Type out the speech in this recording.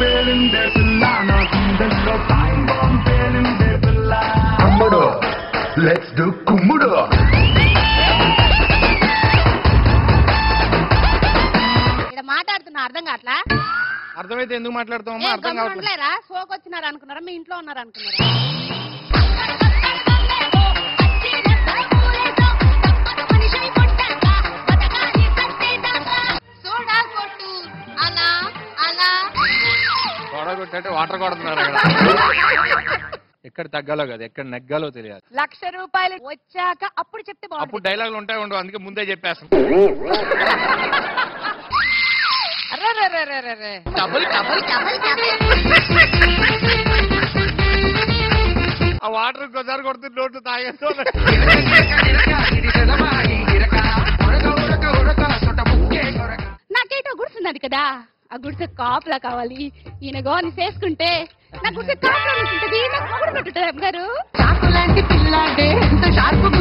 పేలిందే పిల్ల నా గుండెల్లో టైం బాంబ్ పేలిందే పిల్ల అమ్ముడు లెట్స్ డు కుమ్ముడు ఇక్కడ మాట్లాడుతున్నా అర్థం కావట్లా అర్థమైతే ఎందుకు మాట్లాడుతామమ్మా ఏ, అర్థం గమ్మున కావట్లేదు ఉండలేరా సోకు వచ్చినారు అనుకున్నారా మీ ఇంట్లో ఉన్నారు అనుకున్నారా సోడా కొట్టు అలా అలా గొడవ కొట్టే వాటర్ కొడుతున్నారు అక్కడ ఎక్కడ తగ్గాలో కదా ఎక్కడ నెగ్గాలో తెలియదు లక్ష రూపాయలు వచ్చాక అప్పుడు చెప్తే అప్పుడు బాగుంటుంది డైలాగులు ఉంటాయి ఉండవు అందుకే ముందే చెప్పేస్తాం అర్రర్రర్రర్రర్ర. డబుల్ డబుల్ ఆ వాటర్ ఇంకోసారి కొడుతుంది నోట్లు తాగేస్తూ నాకేటో గుర్తున్నది కదా ఆ గుడిసె కాపులా కావాలి ఈయన గోని చేసుకుంటే నా గుడిసె కాపులా ఉంటుంటది నాకు మొగుడు పెట్టుంటది అమ్మగారు చాకు లాంటి పిల్లాడే ఎంత షార్ప్